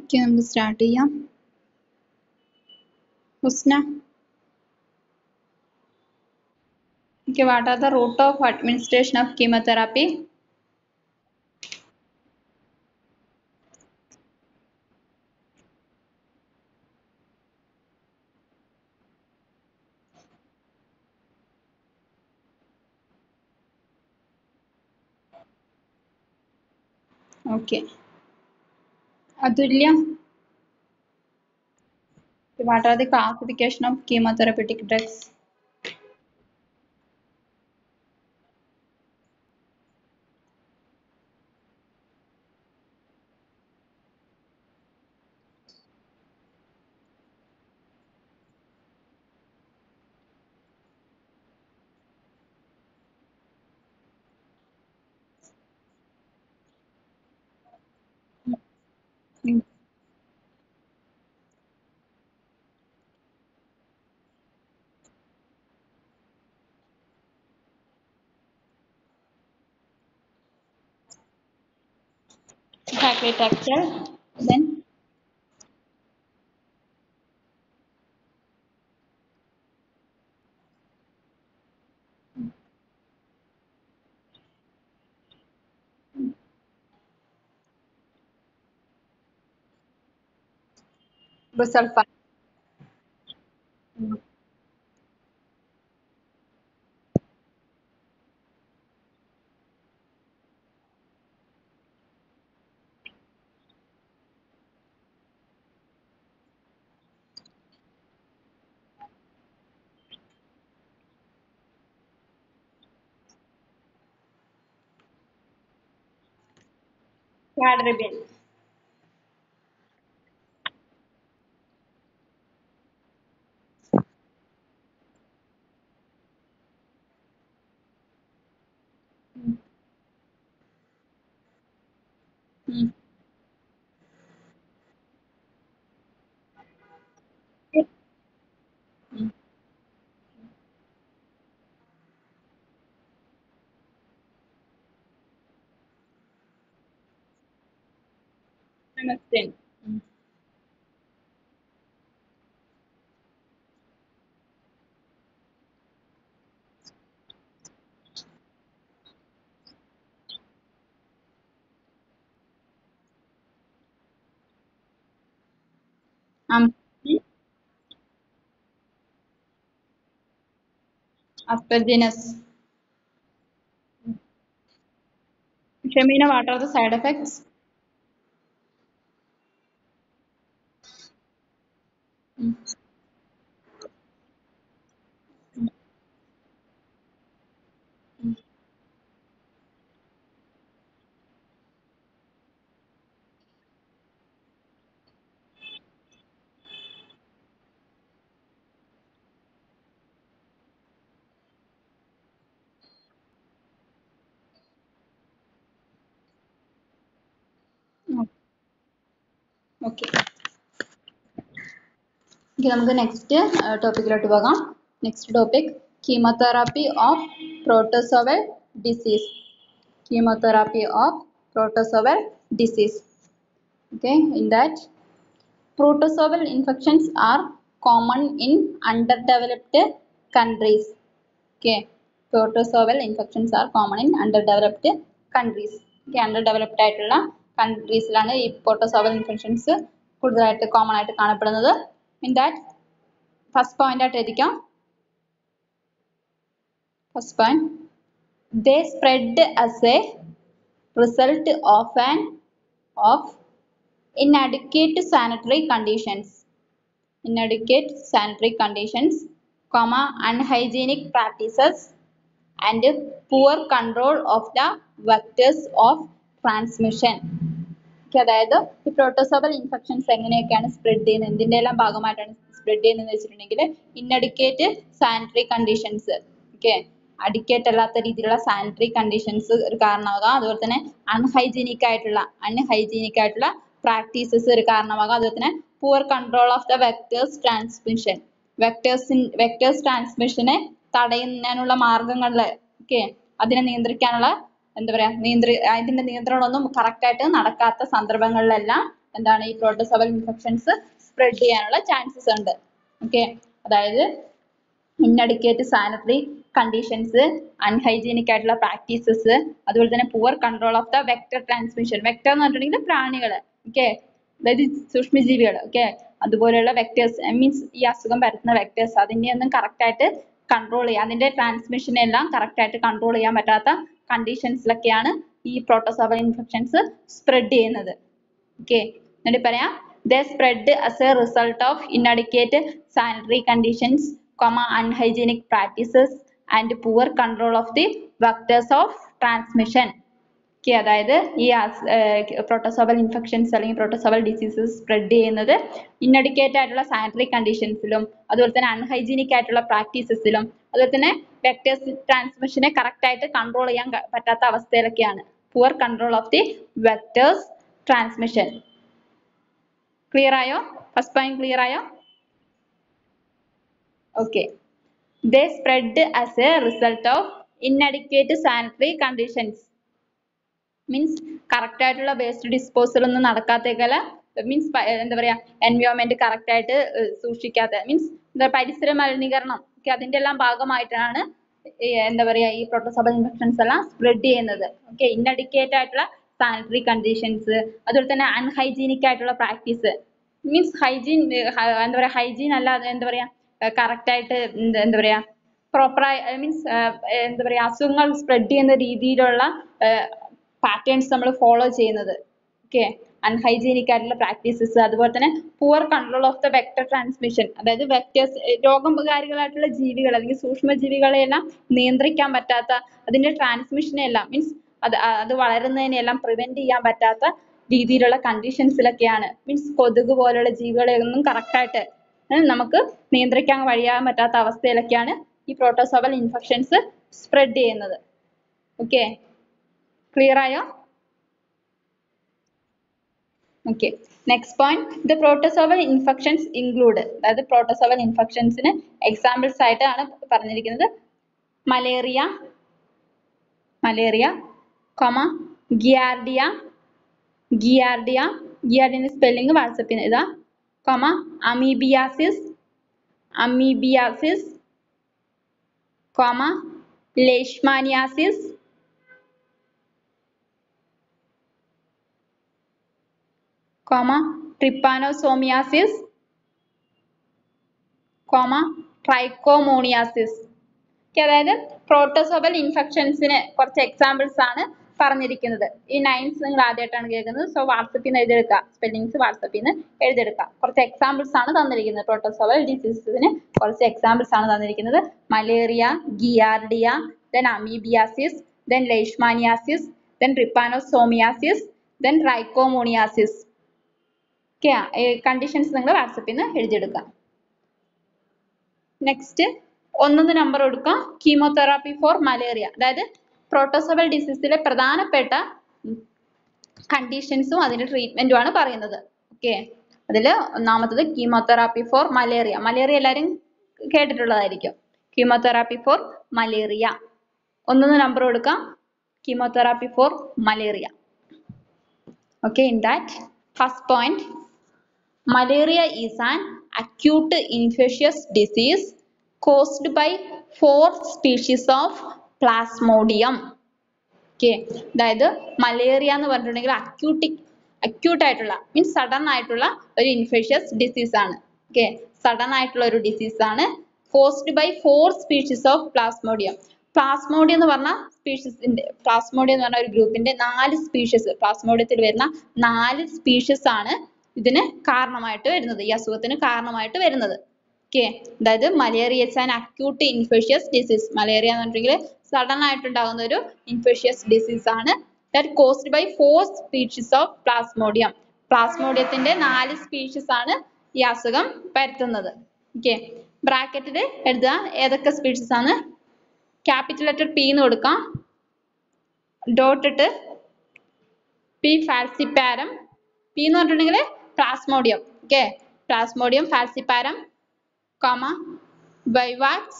Okay നമുക്ക് start ചെയ്യാം Husna Okay, what are the route of administration of chemotherapy? Okay. Atulya, what are the classification of chemotherapeutic drugs? Mm. Paclitaxel, then busulfan. Mm. Quadribin. Mm. Mm. Mm. Namaste. Mm. Um, mm. Aspergillus. Shamina, what are the side effects? Mm. Mm. Mm. Okay ഇനി നമുക്ക് next ടോപ്പിക്കിലോട്ട് പോകാം next topic chemotherapy of protozoal disease chemotherapy of protozoal disease okay in that protozoal infections are common in underdeveloped countries okay protozoal infections are common in underdeveloped countries okay underdeveloped ആയിട്ടുള്ള കൺട്രീസിലാണ് ഈ protozoal infections കൂടുതലായിട്ട് common ആയിട്ട് കാണപ്പെടുന്നത് in that first point ആയിട്ട് എഴുതിക്കാം first point they spread as a result of an of inadequate sanitary conditions inadequate sanitary conditions comma unhygienic practices and poor control of the vectors of transmission Okay, അതായത് ഈ protozoal infections എങ്ങനെയൊക്കെയാണ് spread ചെയ്യുന്നത് എന്തിന്റെ എല്ലാം ഭാഗമായിട്ടാണ് spread ചെയ്യുന്നത് വെച്ചിട്ടുണ്ടെങ്കിൽ inadequate sanitary conditions okay adequate അല്ലാത്ത രീതിയിലുള്ള സാനിറ്ററി കണ്ടീഷൻസ് ഒരു കാരണമാകാം അതുപോലെ തന്നെ അൺഹൈജീനിക് ആയിട്ടുള്ള അൺഹൈജീനിക് ആയിട്ടുള്ള പ്രാക്ടീസസ് ഒരു കാരണമാകാം അതുപോലെ തന്നെ poor control of the vectors transmission vectors vectors ട്രാൻസ്മിഷനെ തടയുന്നതിനുള്ള മാർഗങ്ങളിൽ ഓക്കെ അതിനെ നിയന്ത്രിക്കാനുള്ള എന്താ പറയാ നിയന്ത്രി അതിന്റെ നിയന്ത്രണമൊന്നും correct ആയിട്ട് നടക്കാത്ത സന്ദർഭങ്ങളിലെല്ലാം എന്താണ് ഈ പ്രോട്ടോസവൽ ഇൻഫെക്ഷൻസ് സ്പ്രെഡ് ചെയ്യാനുള്ള ചാൻസസ് ഉണ്ട് ഓക്കെ അതായത് ഇന്നഡിക്കേറ്റ് സാനിറ്ററി കണ്ടീഷൻസ് അൺഹൈജീനിക് ആയിട്ടുള്ള പ്രാക്ടീസസ് അതുപോലെ തന്നെ poor control of the vector transmission vector എന്ന് പറഞ്ഞിട്ടുണ്ടെങ്കിൽ പ്രാണികൾ ഓക്കെ അതായത് സൂക്ഷ്മജീവികൾ ഓക്കെ അതുപോലെയുള്ള വെക്ടേഴ്സ് മീൻസ് ഈ അസുഖം പരത്തുന്ന വെക്ടേഴ്സ് അതിനെ ഒന്നും കറക്റ്റ് ആയിട്ട് കൺട്രോൾ ചെയ്യാൻ അതിന്റെ ട്രാൻസ്മിഷനെ എല്ലാം കറക്റ്റ് ആയിട്ട് കൺട്രോൾ ചെയ്യാൻ പറ്റാത്ത കണ്ടീഷൻസിലൊക്കെയാണ് ഈ പ്രോട്ടോസോവൽ ഇൻഫെക്ഷൻസ് സ്പ്രെഡ് ചെയ്യുന്നത് ഓക്കെ എന്നിട്ട് പറയാം they spread as a result of inadequate sanitary conditions comma unhygienic practices and poor control of the vectors of transmission okay അതായത് ഈ പ്രോട്ടോസോവൽ ഇൻഫെക്ഷൻസ് അല്ലെങ്കിൽ പ്രോട്ടോസോവൽ ഡിസീസസ് സ്പ്രെഡ് ചെയ്യുന്നത് ഇന്നഡിക്കേറ്റ് ആയിട്ടുള്ള sanitary കണ്ടീഷൻസിലും അതുപോലെ തന്നെ അൺഹൈജീനിക് ആയിട്ടുള്ള പ്രാക്ടീസസിലും അതുപോലെ തന്നെ വെക്ടേഴ്സ് ട്രാൻസ്മിഷനെ കറക്റ്റ് ആയിട്ട് കൺട്രോൾ ചെയ്യാൻ ക- പറ്റാത്ത അവസ്ഥയിലൊക്കെയാണ് poor control of the vectors transmission clear ആയോ ഫസ്റ്റ് പോയിന്റ് ക്ലിയർ ആയോ okay they spread as a result of inadequate sanitary conditions means correct ആയിട്ടുള്ള വേസ്റ്റ് ഡിസ്പോസൽ ഒന്നും നടക്കാത്തേക്കല മീൻസ് എന്താ പറയാ എൻവയോൺമെന്റ് കറക്റ്റ് ആയിട്ട് ഏർ സൂക്ഷിക്കാത്ത മീൻസ് എന്താ പരിസര മലിനീകരണം ഒക്കെ അതിന്റെ എല്ലാം ഭാഗമായിട്ടാണ് ഈ എന്താ പറയാ ഈ പ്രോട്ടോസോബൽ ഇൻഫെക്ഷൻസ് എല്ലാം സ്പ്രെഡ് ചെയ്യുന്നത് ഓക്കെ ഇൻഅഡിക്കേറ്റ് ആയിട്ടുള്ള സാനിറ്ററി കണ്ടീഷൻസ് അതുപോലെ തന്നെ അൺഹൈജീനിക് ആയിട്ടുള്ള പ്രാക്ടീസ് മീൻസ് ഹൈജീൻ എന്താ പറയാ ഹൈജീൻ അല്ലാതെ എന്താ പറയാ കറക്റ്റ് ആയിട്ട് എന്ത് എന്താ പറയാ പ്രോപ്പറായി മീൻസ് എന്താ പറയാ അസുഖങ്ങൾ സ്പ്രെഡ് ചെയ്യുന്ന രീതിയിലുള്ള പാറ്റേൺസ് നമ്മൾ ഫോളോ ചെയ്യുന്നത് ഓക്കെ അൺഹൈജീനിക് ആയിട്ടുള്ള പ്രാക്ടീസസ് അതുപോലെ തന്നെ poor control of the vector transmission അതായത് വെക്ടേഴ്സ് രോഗകാരികളായിട്ടുള്ള ജീവികൾ അല്ലെങ്കിൽ സൂക്ഷ്മജീവികളെ എല്ലാം നിയന്ത്രിക്കാൻ പറ്റാത്ത അതിന്റെ ട്രാൻസ്മിഷനെ എല്ലാം മീൻസ് അത് അ- അത് വളരുന്നതിനെല്ലാം പ്രിവെന്റ് ചെയ്യാൻ പറ്റാത്ത രീതിയിലുള്ള കണ്ടീഷൻസിലൊക്കെയാണ് മീൻസ് കൊതുക് പോലുള്ള ജീവികളെ ഒന്നും കറക്റ്റ് ആയിട്ട് ഏർ നമുക്ക് നിയന്ത്രിക്കാൻ കഴിയാൻ പറ്റാത്ത അവസ്ഥയിലൊക്കെയാണ് ഈ പ്രോട്ടോസോവൽ ഇൻഫെക്ഷൻസ് സ്പ്രെഡ് ചെയ്യുന്നത് ഓക്കെ ക്ലിയർ ആയോ okay next point the protozoal infections include അതായത് പ്രോട്ടോസോവൽ ഇൻഫെക്ഷൻസിന് എക്സാമ്പിൾസ് ആയിട്ടാണ് പറഞ്ഞിരിക്കുന്നത് malaria malaria comma giardia giardia ഗിയാർഡിന്റെ സ്പെല്ലിംഗ് വാട്സപ്പിൽ ഇതാ comma amoebiasis amoebiasis comma leishmaniasis comma trypanosomiasis comma trichomoniasis Okay, അതായത് പ്രോട്ടോസോബൽ ഇൻഫെക്ഷൻസിന് കുറച്ച് എക്സാമ്പിൾസ് ആണ് പറഞ്ഞിരിക്കുന്നത് ഈ നയൻസ് നിങ്ങൾ ആദ്യമായിട്ടാണ് കേൾക്കുന്നത് സോ വാട്സപ്പിൽ നിന്ന് എഴുതിയെടുക്കുക സ്പെല്ലിങ്സ് വാട്സപ്പിൽ നിന്ന് എഴുതിയെടുക്കുക കുറച്ച് എക്സാമ്പിൾസ് ആണ് തന്നിരിക്കുന്നത് പ്രോട്ടോസോബൽ ഡിസീസസിന് കുറച്ച് എക്സാമ്പിൾസ് ആണ് തന്നിരിക്കുന്നത് malaria giardia then amoebiasis then leishmaniasis then trypanosomiasis then trichomoniasis okay conditions നിങ്ങൾ വാട്സപ്പിൽ നിന്ന് എഴുതിയെടുക്കുക നെക്സ്റ്റ് ഒന്നൊന്ന് നമ്പർ കൊടുക്കുക കീമോതെറാപ്പി ഫോർ മലേറിയ അതായത് പ്രോട്ടോസോവൽ ഡിസീസിലെ പ്രധാനപ്പെട്ട കണ്ടീഷൻസും അതിന്റെ ട്രീറ്റ്മെന്റും ആണ് പറയുന്നത് ഓക്കെ അതിൽ ഒന്നാമത്തത് കീമോതെറാപ്പി ഫോർ മലേറിയ മലേറിയ എല്ലാവരും കേട്ടിട്ടുള്ളതായിരിക്കും കീമോതെറാപ്പി ഫോർ മലേറിയ ഒന്നൊന്ന് നമ്പർ കൊടുക്കാം chemotherapy for malaria okay in that first point malaria is an acute infectious disease caused by four species of plasmodium okay അതായത് മലേറിയ എന്ന് പറഞ്ഞിട്ടുണ്ടെങ്കിൽ അക്യൂട്ടിക് അക്യൂട്ട് ആയിട്ടുള്ള means sudden ആയിട്ടുള്ള ഒരു ഇൻഫെഷ്യസ് ഡിസീസ് ആണ് ഓക്കെ സഡൻ ആയിട്ടുള്ള ഒരു ഡിസീസ് ആണ് caused by four species of plasmodium plasmodium എന്ന് പറഞ്ഞ സ്പീഷീസിന്റെ പ്ലാസ്മോഡിയം എന്ന് പറഞ്ഞ ഒരു ഗ്രൂപ്പിന്റെ നാല് സ്പീഷീസ് പ്ലാസ്മോഡിയത്തിൽ വരുന്ന നാല് സ്പീഷീസ് ആണ് ഇതിന് കാരണമായിട്ട് വരുന്നത് ഈ അസുഖത്തിന് കാരണമായിട്ട് വരുന്നത് ഓക്കെ അതായത് malaria is an acute infectious disease malaria എന്ന് പറഞ്ഞിട്ടുണ്ടെങ്കിൽ സഡൻ ആയിട്ടുണ്ടാകുന്ന ഒരു ഇൻഫെഷ്യസ് ഡിസീസ് ആണ് that caused by four species of plasmodium പ്ലാസ്മോഡിയത്തിന്റെ നാല് സ്പീഷീസ് ആണ് ഈ അസുഖം പരത്തുന്നത് ഓക്കെ ബ്രാക്കറ്റിൽ എഴുതുക ഏതൊക്കെ സ്പീഷീസ് ആണ് ക്യാപിറ്റൽ ലെറ്റർ പി എന്ന് കൊടുക്കാം ഡോട്ട് ഇട്ട് പി ഫാൽസിപ്പാരം പി എന്ന് പറഞ്ഞിട്ടുണ്ടെങ്കിൽ plasmodium okay plasmodium falciparum comma vivax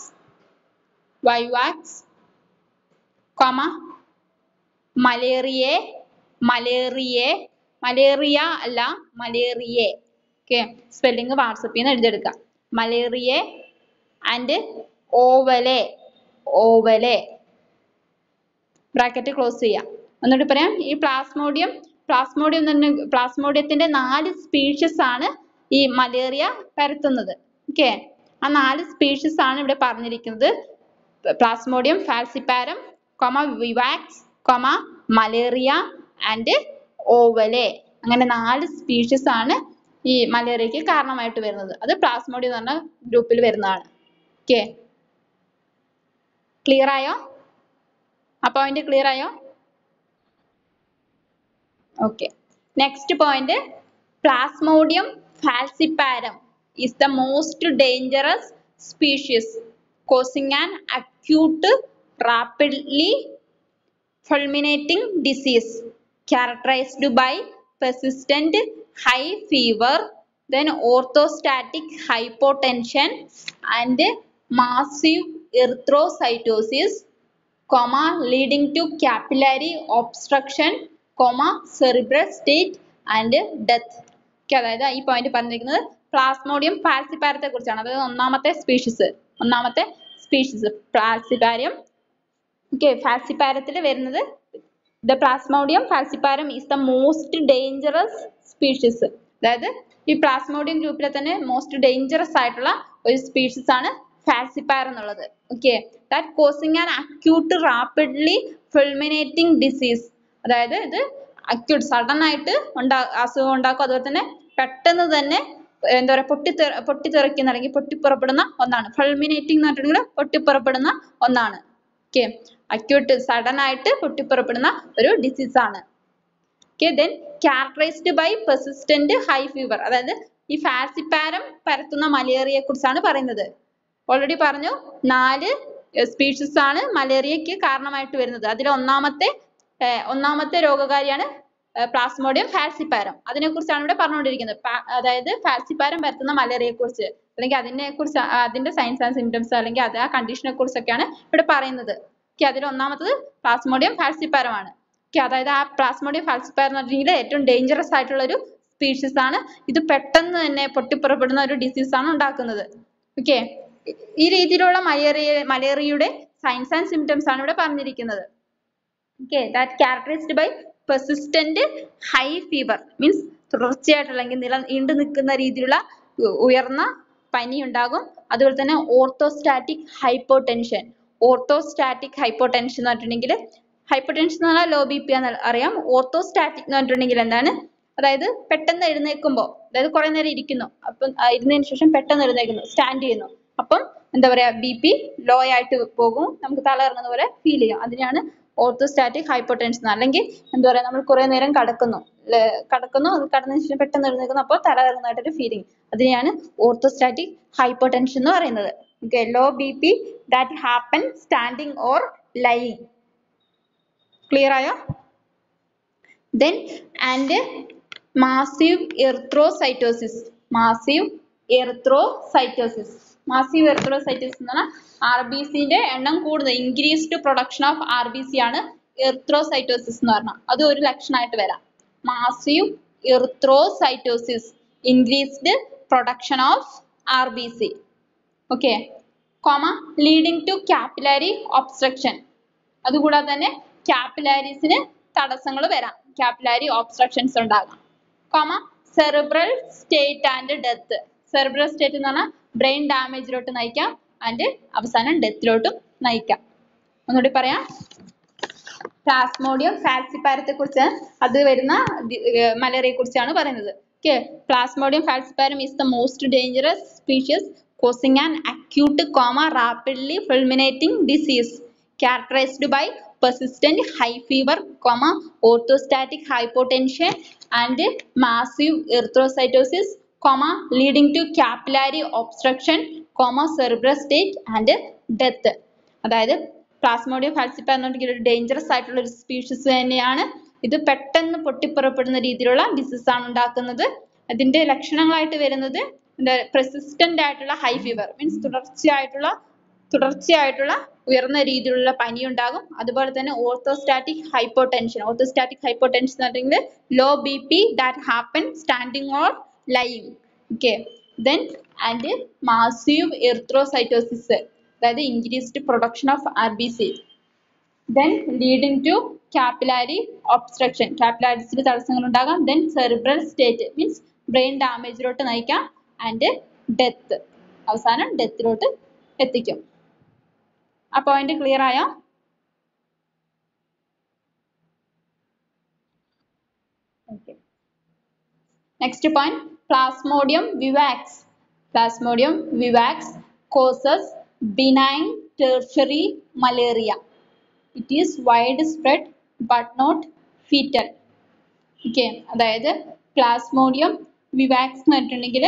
vivax comma malariae malariae malaria അല്ല മലേറിയെ ഓക്കെ സ്പെല്ലിംഗ് വാട്സപ്പിൽ നിന്ന് എഴുതിയെടുക്കുക malariae and ovale ovale bracket close ചെയ്യാം ഒന്നുകൂടി പറയാം ഈ പ്ലാസ്മോഡിയം പ്ലാസ്മോഡിയം തന്നെ പ്ലാസ്മോഡിയത്തിന്റെ നാല് സ്പീഷീസ് ആണ് ഈ മലേറിയ പരത്തുന്നത് ഓക്കെ ആ നാല് സ്പീഷീസ് ആണ് ഇവിടെ പറഞ്ഞിരിക്കുന്നത് plasmodium falciparum comma vivax comma malaria and ovale അങ്ങനെ നാല് സ്പീഷീസ് ആണ് ഈ മലേറിയക്ക് കാരണമായിട്ട് വരുന്നത് അത് പ്ലാസ്മോഡിയം എന്ന് പറഞ്ഞ ഗ്രൂപ്പിൽ വരുന്നതാണ് ഓക്കെ ക്ലിയർ ആയോ ആ പോയിന്റ് ക്ലിയർ ആയോ okay next point plasmodium falciparum is the most dangerous species causing an acute rapidly fulminating disease characterized by persistent high fever then orthostatic hypotension and massive erythrocytosis comma leading to capillary obstruction comma cerebral state and death okay അതായത് ഈ point പറഞ്ഞിരിക്കുന്നത് Plasmodium ഫാൽസിപ്പാരത്തെ കുറിച്ചാണ് അതായത് ഒന്നാമത്തെ species ഒന്നാമത്തെ species ഫാൽസിപ്പാരിയം okay ഫാൽസിപ്പാരത്തിൽ വരുന്നത് the plasmodium falciparum is the most dangerous species അതായത് ഈ പ്ലാസ്മോഡിയം ഗ്രൂപ്പിലെ തന്നെ മോസ്റ്റ് ഡേഞ്ചറസ് ആയിട്ടുള്ള ഒരു സ്പീഷീസ് ആണ് ഫാൽസിപ്പാരം എന്നുള്ളത് okay that causing an acute rapidly fulminating disease അതായത് ഇത് അക്യൂട്ട് സഡൻ ആയിട്ട് ഉണ്ടാ അസുഖം ഉണ്ടാക്കും അതുപോലെ തന്നെ പെട്ടെന്ന് തന്നെ എന്താ പറയുക പൊട്ടിത്തെറി പൊട്ടിത്തെറിക്കുന്ന അല്ലെങ്കിൽ പൊട്ടിപ്പുറപ്പെടുന്ന ഒന്നാണ് ഫൾമിനേറ്റിംഗ് എന്ന് പറഞ്ഞിട്ടുണ്ടെങ്കിൽ പൊട്ടിപ്പുറപ്പെടുന്ന ഒന്നാണ് ഓക്കെ അക്യൂട്ട് സഡൻ ആയിട്ട് പൊട്ടിപ്പുറപ്പെടുന്ന ഒരു ഡിസീസ് ആണ് okay then characterised by persistent high fever അതായത് ഈ ഫാൽസിപ്പാരം പരത്തുന്ന മലേറിയയെ കുറിച്ചാണ് പറയുന്നത് ഓൾറെഡി പറഞ്ഞു നാല് സ്പീഷീസ് ആണ് മലേറിയക്ക് കാരണമായിട്ട് വരുന്നത് അതിൽ ഒന്നാമത്തെ ഏർ ഒന്നാമത്തെ രോഗകാരിയാണ് പ്ലാസ്മോഡിയം ഫാൽസിപ്പാരം അതിനെ കുറിച്ചാണ് ഇവിടെ പറഞ്ഞുകൊണ്ടിരിക്കുന്നത് പാ- അതായത് ഫാൽസിപ്പാരം പരത്തുന്ന മലേറിയയെ കുറിച്ച് അല്ലെങ്കിൽ അതിനെ കുറിച്ച് അതിന്റെ സൈൻസ് ആൻഡ് സിംറ്റംസ് അല്ലെങ്കിൽ അത് ആ കണ്ടീഷനെ കുറിച്ചൊക്കെയാണ് ഇവിടെ പറയുന്നത് ഓക്കെ അതിൽ ഒന്നാമത്തത് പ്ലാസ്മോഡിയം ഫാൽസിപ്പാരമാണ് ഓക്കെ അതായത് ആ പ്ലാസ്മോഡിയം ഫാൽസിപ്പാരം എന്ന് പറഞ്ഞിട്ടുണ്ടെങ്കിൽ ഏറ്റവും ഡേഞ്ചറസ് ആയിട്ടുള്ള ഒരു സ്പീഷീസ് ആണ് ഇത് പെട്ടെന്ന് തന്നെ പൊട്ടിപ്പുറപ്പെടുന്ന ഒരു ഡിസീസ് ആണ് ഉണ്ടാക്കുന്നത് ഓക്കെ ഈ രീതിയിലുള്ള മലേറിയ മലേറിയയുടെ സൈൻസ് ആൻഡ് സിംറ്റംസ് ആണ് ഇവിടെ പറഞ്ഞിരിക്കുന്നത് okay that characterized by persistent high fever means തുടർച്ചയായിട്ടുള്ള അല്ലെങ്കിൽ നില നീണ്ടു നിൽക്കുന്ന രീതിയിലുള്ള ഉ- ഉയർന്ന പനി ഉണ്ടാകും അതുപോലെ തന്നെ ഓർത്തോസ്റ്റാറ്റിക് ഹൈപ്പോടെൻഷൻ ഓർത്തോസ്റ്റാറ്റിക് ഹൈപ്പോടെൻഷൻ എന്ന് പറഞ്ഞിട്ടുണ്ടെങ്കിൽ ഹൈപ്പോടെൻഷൻ എന്ന് പറഞ്ഞാൽ ലോ ബി പി എന്ന് അറിയാം ഓർത്തോസ്റ്റാറ്റിക് എന്ന് പറഞ്ഞിട്ടുണ്ടെങ്കിൽ എന്താണ് അതായത് പെട്ടെന്ന് എഴുന്നേൽക്കുമ്പോൾ അതായത് കുറെ നേരം ഇരിക്കുന്നു അപ്പം ആ ഇരുന്നതിന് ശേഷം പെട്ടെന്ന് എഴുന്നേൽക്കുന്നു സ്റ്റാൻഡ് ചെയ്യുന്നു അപ്പം എന്താ പറയാ ബി പി ലോ ആയിട്ട് പോകും നമുക്ക് തല ഇറങ്ങുന്ന പോലെ ഫീൽ ചെയ്യും അതിനാണ് ഓർത്തോസ്റ്റാറ്റിക് ഹൈപ്പോടെൻഷൻ അല്ലെങ്കിൽ എന്താ പറയാ നമ്മൾ കുറെ നേരം കടക്കുന്നു ലെ- കടക്കുന്നു അത് കടന്നതിന് ശേഷം പെട്ടെന്ന് എഴുന്നേൽക്കുന്നു അപ്പോൾ തല ഇറങ്ങുന്നതായിട്ടൊരു ഫീലിംഗ് അതിനെയാണ് ഓർത്തോസ്റ്റാറ്റിക് ഹൈപ്പോടെൻഷൻ എന്ന് പറയുന്നത് okay low B P that happen standing or lying clear ആയോ then and massive erythrocytosis massive erythrocytosis massive erythrocytosis എന്ന് പറഞ്ഞാൽ ആർ ബി സിന്റെ എണ്ണം കൂടുന്നത് increased production of R B C ആണ് എറിത്രോസൈറ്റോസിസ് എന്ന് പറഞ്ഞാൽ അത് ഒരു ലക്ഷണമായിട്ട് വരാം massive erythrocytosis increased production of R B C okay comma leading to capillary obstruction അതുകൂടാതെ തന്നെ കാപ്പിലാരീസിന് തടസ്സങ്ങൾ വരാം കാപ്പിലാരി ഒബ്സ്ട്രക്ഷൻസ് ഉണ്ടാകാം comma cerebral state and death cerebral state എന്ന് പറഞ്ഞാൽ ബ്രെയിൻ ഡാമേജിലോട്ട് നയിക്കാം ആൻഡ് അവസാനം ഡെത്തിലോട്ടും നയിക്കാം ഒന്നുകൂടി പറയാം പ്ലാസ്മോഡിയം ഫാൽസിപ്പാരത്തെ കുറിച്ച് അത് വരുന്ന മലേറിയയെ കുറിച്ചാണ് പറയുന്നത് okay plasmodium falciparum is the most dangerous species causing an acute coma rapidly fulminating disease characterized by persistent high fever comma orthostatic hypotension and massive erythrocytosis comma leading to capillary obstruction comma cerebral state and death അതായത് plasmodium falciparum എന്നുണ്ടെങ്കിൽ ഒരു dangerous ആയിട്ടുള്ള ഒരു species തന്നെയാണ് ഇത് പെട്ടെന്ന് പൊട്ടിപ്പുറപ്പെടുന്ന രീതിയിലുള്ള disease ആണ് ഉണ്ടാക്കുന്നത് അതിന്റെ ലക്ഷണങ്ങളായിട്ട് വരുന്നത് എന്താ പ്രസിസ്റ്റന്റ് ആയിട്ടുള്ള ഹൈ ഫീവർ മീൻസ് തുടർച്ചയായിട്ടുള്ള തുടർച്ചയായിട്ടുള്ള ഉയർന്ന രീതിയിലുള്ള പനി ഉണ്ടാകും അതുപോലെ തന്നെ ഓർത്തോസ്റ്റാറ്റിക് ഹൈപ്പോടെൻഷൻ ഓർത്തോസ്റ്റാറ്റിക് ഹൈപ്പോടെൻഷൻ എന്ന് പറഞ്ഞിട്ടുണ്ടെങ്കിൽ low B P that happen standing or lying okay then and massive erythrocytosis അതായത് increased production of R B C then leading to capillary obstruction കാപ്പിലാരിസിൽ തടസ്സങ്ങൾ ഉണ്ടാകാം then cerebral state means brain ഡാമേജിലോട്ട് നയിക്കാം and death അവസാനം ഡെത്തിലോട്ട് എത്തിക്കും ആ പോയിന്റ് ക്ലിയർ ആയോ next point plasmodium vivax plasmodium vivax causes benign tertiary malaria it is wide spread but not fatal okay അതായത് പ്ലാസ്മോഡിയം വിവാക്സ് എന്ന് പറഞ്ഞിട്ടുണ്ടെങ്കിൽ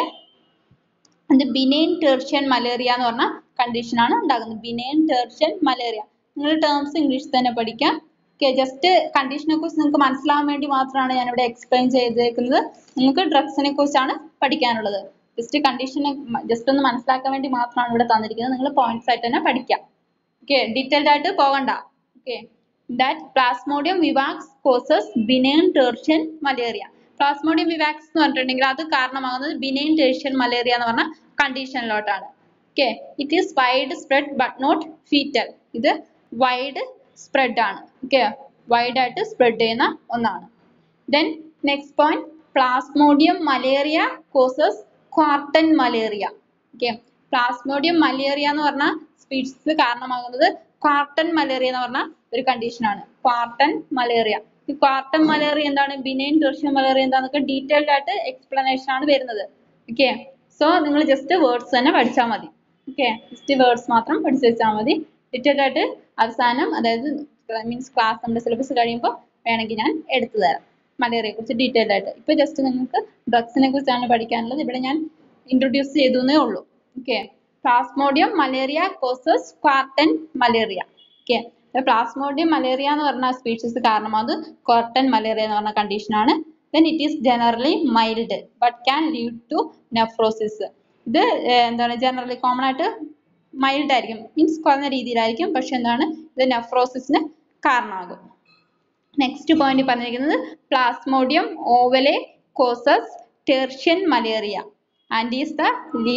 അത് ബിനൈൻ ടെർഷ്യൻ മലേറിയ എന്ന് പറഞ്ഞ കണ്ടീഷനാണ് ഉണ്ടാകുന്നത് ബിനൈൻ ടെർഷ്യൻ മലേറിയ നിങ്ങൾ ടേംസ് ഇംഗ്ലീഷിൽ തന്നെ പഠിക്കാം ഓക്കെ ജസ്റ്റ് കണ്ടീഷനെ കുറിച്ച് നിങ്ങൾക്ക് മനസ്സിലാവാൻ വേണ്ടി മാത്രമാണ് ഞാൻ ഇവിടെ എക്സ്പ്ലെയിൻ ചെയ്തേക്കുന്നത് നിങ്ങൾക്ക് ഡ്രഗ്സിനെ കുറിച്ചാണ് പഠിക്കാനുള്ളത് ജസ്റ്റ് കണ്ടീഷനെ ജസ്റ്റ് ഒന്ന് മനസ്സിലാക്കാൻ വേണ്ടി മാത്രമാണ് ഇവിടെ തന്നിരിക്കുന്നത് നിങ്ങൾ പോയിന്റ്സ് ആയിട്ട് തന്നെ പഠിക്കാം ഓക്കെ ഡീറ്റെയിൽഡ് ആയിട്ട് പോകണ്ട okay that plasmodium vivax causes benign tertian malaria plasmodium vivax എന്ന് പറഞ്ഞിട്ടുണ്ടെങ്കിൽ അത് കാരണമാകുന്നത് ബിനൈൻ ടെർഷ്യൻ മലേറിയ എന്ന് പറഞ്ഞ കണ്ടീഷനിലോട്ടാണ് okay it is wide spread but not fatal ഇത് വൈഡ് സ്പ്രെഡ് ആണ് ഓക്കെ വൈഡ് ആയിട്ട് സ്പ്രെഡ് ചെയ്യുന്ന ഒന്നാണ് then next point plasmodium malariae causes quartan malaria okay plasmodium malariae എന്ന് പറഞ്ഞ സ്പീഷീസ് കാരണമാകുന്നത് ക്വാർട്ടൻ മലേറിയ എന്ന് പറഞ്ഞ ഒരു കണ്ടീഷനാണ് ക്വാർട്ടൻ മലേറിയ ഈ ക്വാർട്ടൻ മലേറിയ എന്താണ് ബിനൈൻ ടെർഷ്യൻ മലേറിയ എന്താന്നൊക്കെ ഡീറ്റെയിൽഡ് ആയിട്ട് എക്സ്പ്ലനേഷൻ ആണ് വരുന്നത് ഓക്കെ സോ നിങ്ങൾ ജസ്റ്റ് വേർഡ്സ് തന്നെ പഠിച്ചാൽ മതി ഓക്കെ ജസ്റ്റ് വേർഡ്സ് മാത്രം പഠിച്ചു വെച്ചാൽ മതി ഡീറ്റെയിൽഡ് ആയിട്ട് അവസാനം അതായത് മീൻസ് ക്ലാസ് നമ്മുടെ സിലബസ് കഴിയുമ്പോൾ വേണമെങ്കിൽ ഞാൻ എടുത്തു തരാം മലേറിയയെ കുറിച്ച് ഡീറ്റെയിൽഡ് ആയിട്ട് ഇപ്പൊ ജസ്റ്റ് നിങ്ങൾക്ക് ഡ്രഗ്സിനെ കുറിച്ചാണ് പഠിക്കാനുള്ളത് ഇവിടെ ഞാൻ ഇൻട്രൊഡ്യൂസ് ചെയ്തേ ഉള്ളൂ okay plasmodium malariae causes quartan malaria okay plasmodium malariae എന്ന് പറഞ്ഞ സ്പീഷീസ് കാരണമാകുന്നത് ക്വാർട്ടൻ മലേറിയ എന്ന് പറഞ്ഞ കണ്ടീഷനാണ് then it is generally mild but can lead to nephrosis ഇത് ഏർ എന്താണ് ജനറലി കോമൺ ആയിട്ട് മൈൽഡ് ആയിരിക്കും മീൻസ് കുറഞ്ഞ രീതിയിലായിരിക്കും പക്ഷെ എന്താണ് ഇത് നെഫ്രോസിസിന് കാരണമാകും നെക്സ്റ്റ് പോയിന്റ് പറഞ്ഞിരിക്കുന്നത് plasmodium ovale causes tertian malaria and is the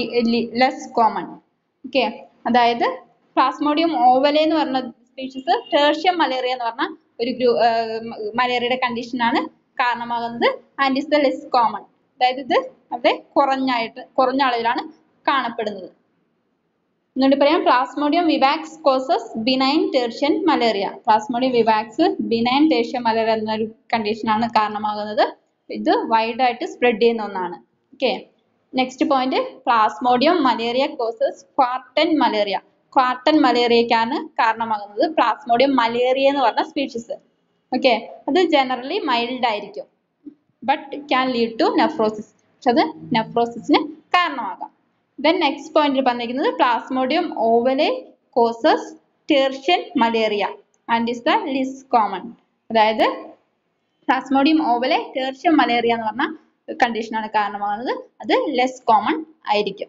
less common okay അതായത് പ്ലാസ്മോഡിയം ഓവലെ എന്ന് പറഞ്ഞ സ്പീഷീസ് ടെർഷ്യൻ മലേറിയ എന്ന് പറഞ്ഞ ഒരു ഗ്രൂ മലേറിയയുടെ കണ്ടീഷനാണ് കാരണമാകുന്നത് and is the less common അതായത് ഇത് അവിടെ കുറഞ്ഞായിട്ട് കുറഞ്ഞ അളവിലാണ് കാണപ്പെടുന്നത് ഒന്നുകൂടി പറയാം plasmodium vivax causes benign tertian malaria plasmodium vivax benign tertian malaria എന്നൊരു കണ്ടീഷനാണ് കാരണമാകുന്നത് ഇത് വൈഡ് ആയിട്ട് സ്പ്രെഡ് ചെയ്യുന്ന ഒന്നാണ് okay next point plasmodium malariae causes quartan malaria quartan മലേറിയക്കാണ് കാരണമാകുന്നത് പ്ലാസ്മോഡിയം മലേറിയ എന്ന് പറഞ്ഞ സ്പീഷീസ് ഓക്കെ അത് ജനറലി മൈൽഡ് ആയിരിക്കും but can lead to nephrosis പക്ഷെ അത് നെഫ്രോസിസിന് കാരണമാകാം ദെൻ നെക്സ്റ്റ് പോയിന്റിൽ പറഞ്ഞിരിക്കുന്നത് plasmodium ovale causes tertian malaria and is the less common അതായത് പ്ലാസ്മോഡിയം ഓവലെ ടെർഷ്യൻ മലേറിയ എന്ന് പറഞ്ഞ കണ്ടീഷനാണ് കാരണമാകുന്നത് അത് ലെസ് കോമൺ ആയിരിക്കും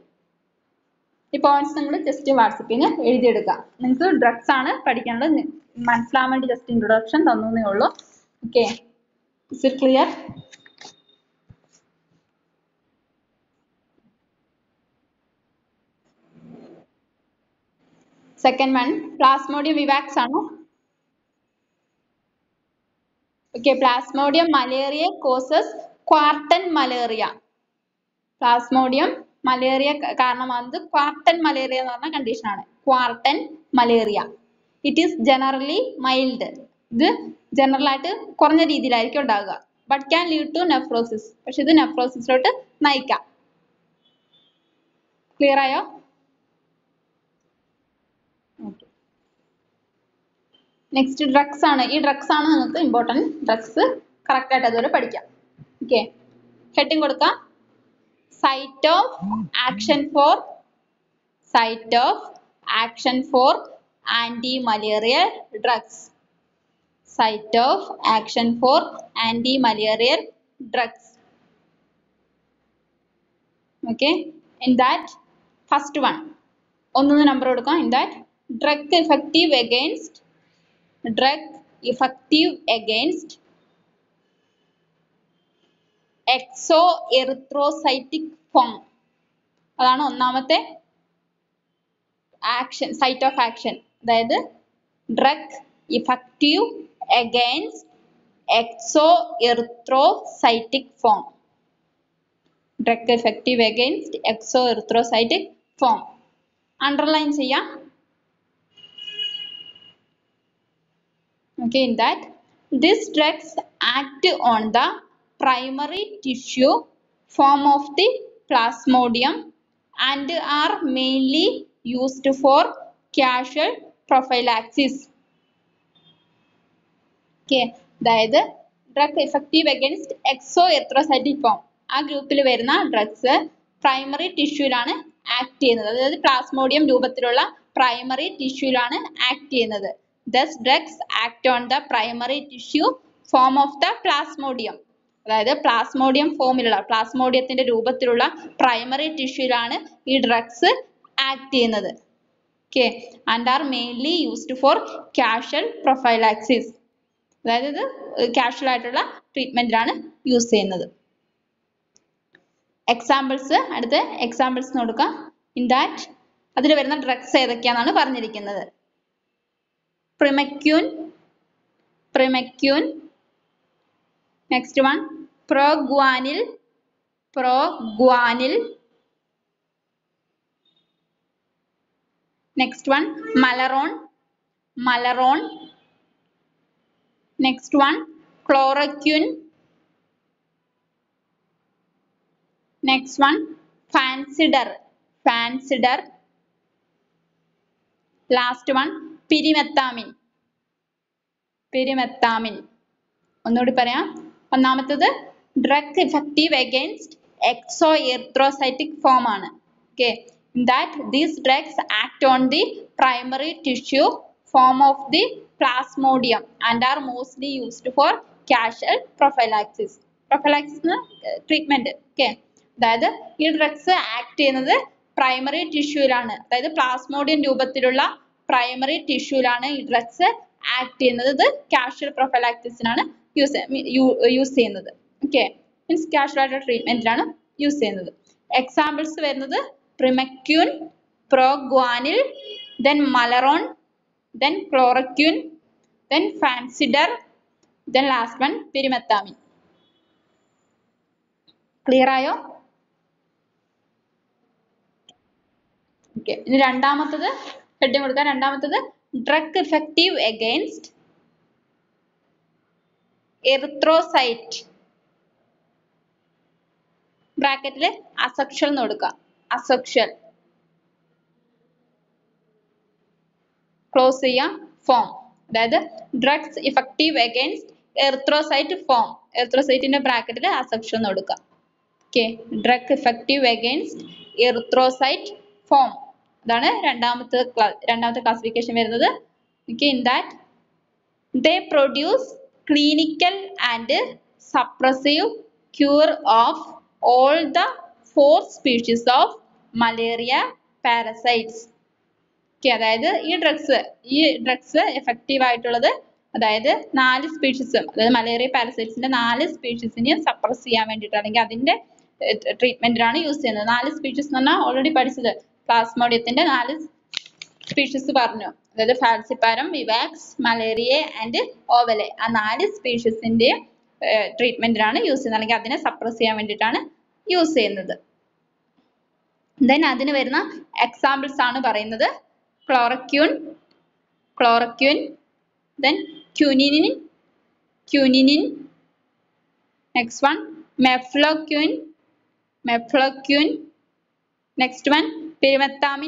ഈ പോയിന്റ്സ് നിങ്ങൾ ജസ്റ്റ് വാട്സപ്പിൽ നിന്ന് എഴുതിയെടുക്കുക നിങ്ങൾക്ക് ഡ്രഗ്സ് ആണ് പഠിക്കേണ്ടത് നി- മനസ്സിലാവാൻ വേണ്ടി ജസ്റ്റ് ഇൻട്രൊഡക്ഷൻ തന്നേ ഉള്ളൂ okay is it clear second one plasmodium vivax ആണ് okay plasmodium malariae causes quartan malaria plasmodium malariae കാരണമാകുന്നത് ക്വാർട്ടൻ മലേറിയ എന്ന് പറഞ്ഞ കണ്ടീഷൻ ആണ് quartan malaria it is generally mild ഇത് ജനറൽ ആയിട്ട് കുറഞ്ഞ രീതിയിലായിരിക്കും ഉണ്ടാവുക but can lead to nephrosis പക്ഷെ ഇത് നെഫ്രോസിസിലോട്ട് നയിക്കാം ക്ലിയർ ആയോ നെക്സ്റ്റ് ഡ്രഗ്സ് ആണ് ഈ ഡ്രഗ്സ് ആണ് നിങ്ങൾക്ക് ഇമ്പോർട്ടൻറ്റ് ഡ്രഗ്സ് കറക്റ്റ് ആയിട്ട് അതുവരെ പഠിക്കാം ഓക്കെ ഹെഡിങ് കൊടുക്കാം site of action for site of action for anti malarial drugs site of action for anti malarial drugs okay in that first one ഒന്നൊന്ന് number കൊടുക്കാം in that drug effective against drug effective against exo erythrocytic form അതാണ് ഒന്നാമത്തെ action site of action അതായത് drug effective against exo erythrocytic form drug effective against exo erythrocytic form underline ചെയ്യാം okay in that these drugs act on the primary tissue form of the plasmodium and are mainly used for casual prophylaxis okay അതായത് drug effective against exo erythrocytic form ആ ഗ്രൂപ്പിൽ വരുന്ന drugs primary ടിഷ്യൂലാണ് act ചെയ്യുന്നത് അതായത് plasmodium രൂപത്തിലുള്ള primary ടിഷ്യൂലാണ് act ചെയ്യുന്നത് those drugs act on the primary tissue form of the plasmodium അതായത് പ്ലാസ്മോഡിയം ഫോമിലുള്ള പ്ലാസ്മോഡിയത്തിന്റെ രൂപത്തിലുള്ള പ്രൈമറി ടിഷ്യൂലാണ് ഈ ഡ്രഗ്സ് ആക്ട് ചെയ്യുന്നത് okay and are mainly used for causal prophylaxis അതായത് ഇത് കാഷ്വൽ ആയിട്ടുള്ള ട്രീറ്റ്മെന്റിലാണ് യൂസ് ചെയ്യുന്നത് എക്സാമ്പിൾസ് അടുത്ത എക്സാമ്പിൾസ് നോക്കുക ഇൻ ദാറ്റ് അതിൽ വരുന്ന ഡ്രഗ്സ് ഏതൊക്കെയാണെന്നാണ് പറഞ്ഞിരിക്കുന്നത് primaquine primaquine next one proguanil proguanil next one Malarone Malarone next one chloroquine next one Fansidar Fansidar last one pyrimethamine pyrimethamine ഒന്നുകൂടി പറയാം ഒന്നാമത്തത് drug effective against exo erythrocytic form ആണ് okay that these drugs act on the primary tissue form of the plasmodium and are mostly used for causal prophylaxis prophylaxis treatment okay അതായത് ഈ drugs act ചെയ്യുന്നത് primary ടിഷ്യൂലാണ് അതായത് plasmodium രൂപത്തിലുള്ള primary ടിഷ്യൂലാണ് ഈ drugs act ചെയ്യുന്നത് ഇത് കാഷ്വൽ പ്രൊഫൈലാക്സിസിനാണ് യൂസ് യൂസ് ചെയ്യുന്നത് ഓക്കെ മീൻസ് കാഷ്വൽ ആയിട്ടുള്ള ട്രീറ്റ്മെന്റിലാണ് യൂസ് ചെയ്യുന്നത് എക്സാമ്പിൾസ് വരുന്നത് primaquine proguanil then Malarone then chloroquine then Fansidar then last one pyrimethamine clear ആയോ ഓക്കെ ഇനി രണ്ടാമത്തത് ഹെഡിങ് കൊടുക്കാം രണ്ടാമത്തത് ഡ്രഗ് എഫക്റ്റീവ് അഗൈൻസ്റ്റ് എറിത്രോസൈറ്റ് ബ്രാക്കറ്റിൽ അസക്ഷൽ എന്ന് കൊടുക്കാം അസക്ഷൽ ക്ലോസ് ചെയ്യാം ഫോം അതായത് drugs effective against erythrocyte form എർത്രോസൈറ്റിന്റെ ബ്രാക്കറ്റിൽ അസക്ഷൽ എന്ന് കൊടുക്കാം okay drug effective against erythrocyte form അതാണ് രണ്ടാമത്തെ രണ്ടാമത്തെ ക്ലാസിഫിക്കേഷൻ വരുന്നത് okay in that they produce clinical and suppressive cure of all the four species of malaria parasites okay അതായത് ഈ ഡ്രഗ്സ് ഈ ഡ്രഗ്സ് എഫക്റ്റീവ് ആയിട്ടുള്ളത് അതായത് നാല് സ്പീഷീസ് അതായത് മലേറിയ പാരസൈറ്റ്സിന്റെ നാല് സ്പീഷീസിനെയും സപ്രസ് ചെയ്യാൻ വേണ്ടിയിട്ട് അല്ലെങ്കിൽ അതിന്റെ ട്രീറ്റ്മെന്റിലാണ് യൂസ് ചെയ്യുന്നത് നാല് സ്പീഷീസ് എന്ന് പറഞ്ഞാൽ ഓൾറെഡി പഠിച്ചത് പ്ലാസ്മോഡിയത്തിന്റെ നാല് സ്പീഷീസ് പറഞ്ഞു അതായത് falciparum vivax malariae and ovale ആ നാല് സ്പീഷീസിന്റെ ട്രീറ്റ്മെന്റിലാണ് യൂസ് ചെയ്യുന്നത് അല്ലെങ്കിൽ അതിനെ സപ്രസ് ചെയ്യാൻ വേണ്ടിയിട്ടാണ് യൂസ് ചെയ്യുന്നത് ദെൻ അതിന് വരുന്ന എക്സാമ്പിൾസ് ആണ് പറയുന്നത് chloroquine chloroquine then quinine quinine next one mefloquine mefloquine next one pyrimethamine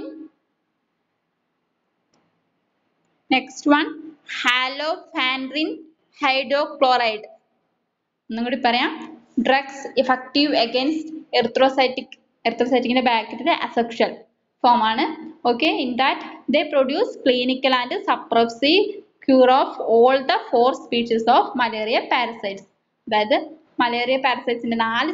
next one halofantrine hydrochloride ഒന്നും കൂടി പറയാം ഡ്രഗ്സ് ഇഫക്റ്റീവ് അഗൈൻസ്റ്റ് എർത്രോസൈറ്റിക് എർത്രോസൈറ്റിക്കിന്റെ ബാക്കറ്റിൽ അസെക്ഷൽ ഫോം ആണ് okay in that they produce clinical and suppressive cure of all the four species of malaria parasites അതായത് malaria പാരസൈറ്റ്സിന്റെ നാല്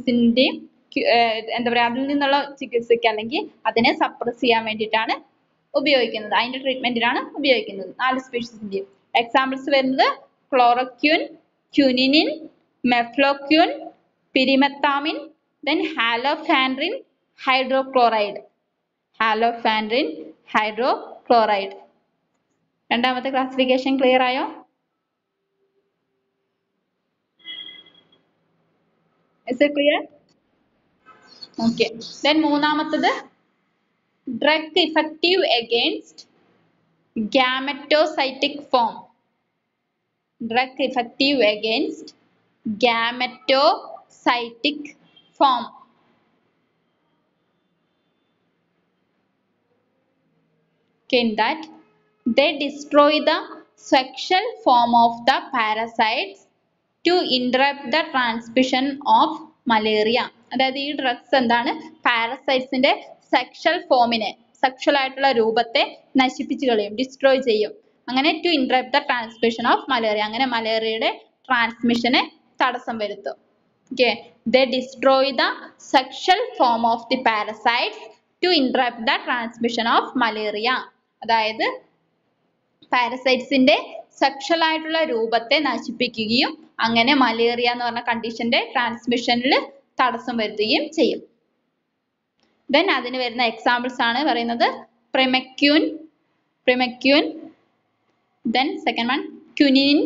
സ്പീഷീസിന്റെയും എന്താ പറയുക അതിൽ നിന്നുള്ള ചികിത്സയ്ക്ക് അല്ലെങ്കിൽ അതിനെ സപ്രസ് ചെയ്യാൻ വേണ്ടിയിട്ടാണ് ഉപയോഗിക്കുന്നത് അതിന്റെ ട്രീറ്റ്മെന്റിനാണ് ഉപയോഗിക്കുന്നത് നാല് സ്പീഷീസിന്റെയും എക്സാമ്പിൾസ് വരുന്നത് chloroquine quinine mefloquine pyrimethamine then halofantrine hydrochloride halofantrine hydrochloride രണ്ടാമത്തെ ക്ലാസിഫിക്കേഷൻ ക്ലിയർ ആയോ is it clear okay then മൂന്നാമത്തത് drug effective against gametocytic form drug effective against gametocytic form. Okay, in that they destroy the sexual form of the parasites to interrupt the transmission of malaria. അതായത് ഈ drugs എന്താണ് പാരസൈറ്റ്സിന്റെ sexual ഫോമിനെ sexual ആയിട്ടുള്ള രൂപത്തെ നശിപ്പിച്ചു കളയും destroy ചെയ്യും അങ്ങനെ to interrupt the transmission of malaria അങ്ങനെ മലേറിയയുടെ ട്രാൻസ്മിഷനെ തടസ്സം വരുത്തും okay the destroy the sexual form of the parasites to interrupt the transmission of malaria അതായത് പാരസൈറ്റ്സിന്റെ സെക്ഷൽ ആയിട്ടുള്ള രൂപത്തെ നശിപ്പിക്കുകയും അങ്ങനെ മലേറിയ എന്ന് പറഞ്ഞ കണ്ടീഷന്റെ ട്രാൻസ്മിഷനിൽ തടസ്സം വരുത്തുകയും ചെയ്യും ദെൻ അതിന് വരുന്ന എക്സാമ്പിൾസ് ആണ് പറയുന്നത് പ്രിമക്യൂൻ പ്രിമക്യൂൻ then second one quinine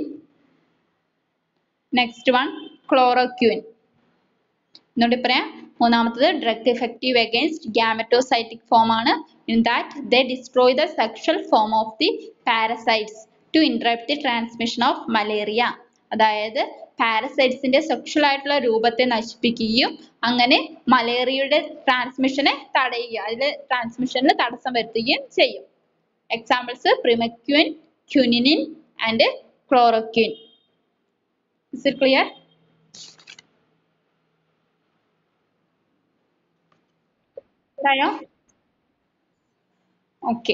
next one chloroquine എന്നോട് പറയാം മൂന്നാമത്തത് drug effective against gametocytic form ആണ് in that they destroy the sexual form of the parasites to interrupt the transmission of malaria അതായത് പാരസൈറ്റ്സിന്റെ സെക്ഷൽ ആയിട്ടുള്ള രൂപത്തെ നശിപ്പിക്കുകയും അങ്ങനെ മലേറിയയുടെ ട്രാൻസ്മിഷനെ തടയുക അതിൽ ട്രാൻസ്മിഷനിൽ തടസ്സം വരുത്തുകയും ചെയ്യും examples primaquine quinine and chloroquine. Is it clear? ആയോ ഓക്കെ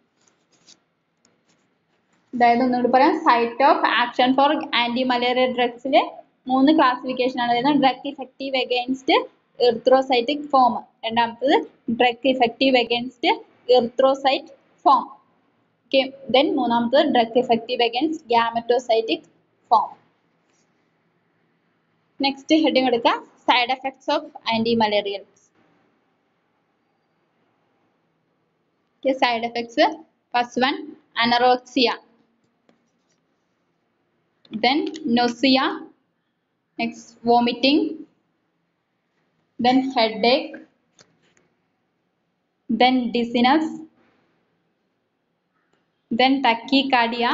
അതായത് ഒന്നുകൂടി പറയാം site of action for anti malaria ഡ്രഗ്സിലെ മൂന്ന് ക്ലാസിഫിക്കേഷൻ ആണ് വരുന്നത് drug effective against erythrocytic form രണ്ടാമത്തത് drug effective against erythrocyte form okay then മൂന്നാമത്തത് drug effective against gametocytic form next heading എടുക്കാം side effects of anti malarials side effects first one anorexia then nausea next vomiting then headache then dizziness then tachycardia,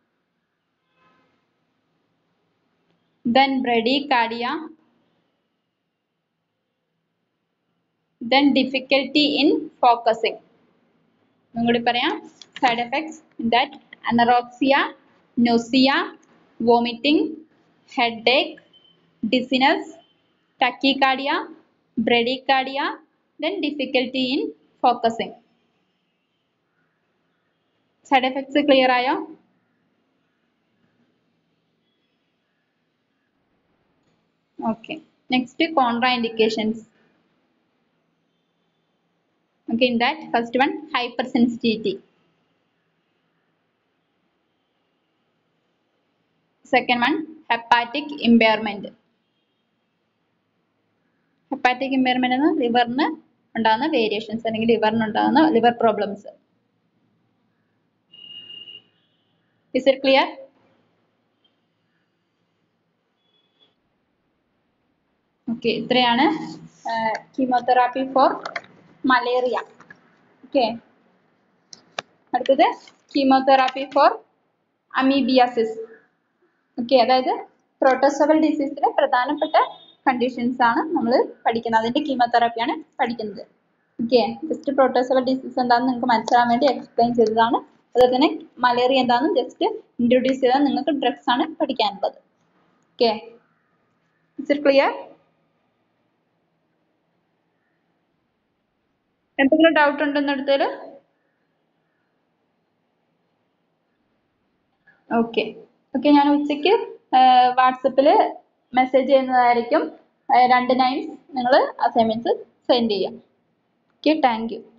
then bradycardia, then difficulty in focusing. ഒന്നുകൂടി പറയാം side effects that anorexia nausea vomiting headache dizziness tachycardia bradycardia then difficulty in focusing side effects clear ആയോ okay next contraindications okay in that first one hypersensitivity second one hepatic impairment hepatic impairment എന്ന് ലിവറിന് ഉണ്ടാകുന്ന variations അല്ലെങ്കിൽ ലിവറിന് ഉണ്ടാകുന്ന liver problems is it clear okay ഇത്രയാണ് chemotherapy for malaria okay അടുത്തത് chemotherapy for amoebiasis okay അതായത് protozoal ഡിസീസിലെ പ്രധാനപ്പെട്ട കണ്ടീഷൻസ് ആണ് നമ്മൾ പഠിക്കുന്നത് അതിന്റെ കീമോതെറാപ്പിയാണ് പഠിക്കുന്നത് ഓക്കെ ജസ്റ്റ് പ്രോട്ടോസോവൽ ഡിസീസ് എന്താണെന്ന് നിങ്ങൾക്ക് മനസ്സിലാൻ വേണ്ടി എക്സ്പ്ലെയിൻ ചെയ്തതാണ് അതുപോലെ തന്നെ മലേറിയ എന്താണെന്ന് ജസ്റ്റ് ഇൻട്രൊഡ്യൂസ് ചെയ്താൽ നിങ്ങൾക്ക് ഡ്രഗ്സ് ആണ് പഠിക്കാനുള്ളത് ഓക്കെ ഇസ് ഇറ്റ് ക്ലിയർ എന്തെങ്കിലും ഡൗട്ട് ഉണ്ടെന്ന് എടുത്തതിൽ ഓക്കെ ഓക്കെ ഞാൻ ഉച്ചയ്ക്ക് വാട്സപ്പിൽ മെസ്സേജ് ചെയ്യുന്നതായിരിക്കും രണ്ട് നൈൻസ് നിങ്ങൾ അസൈൻമെന്റ്സ് സെൻഡ് ചെയ്യാം ഓക്കെ താങ്ക് യു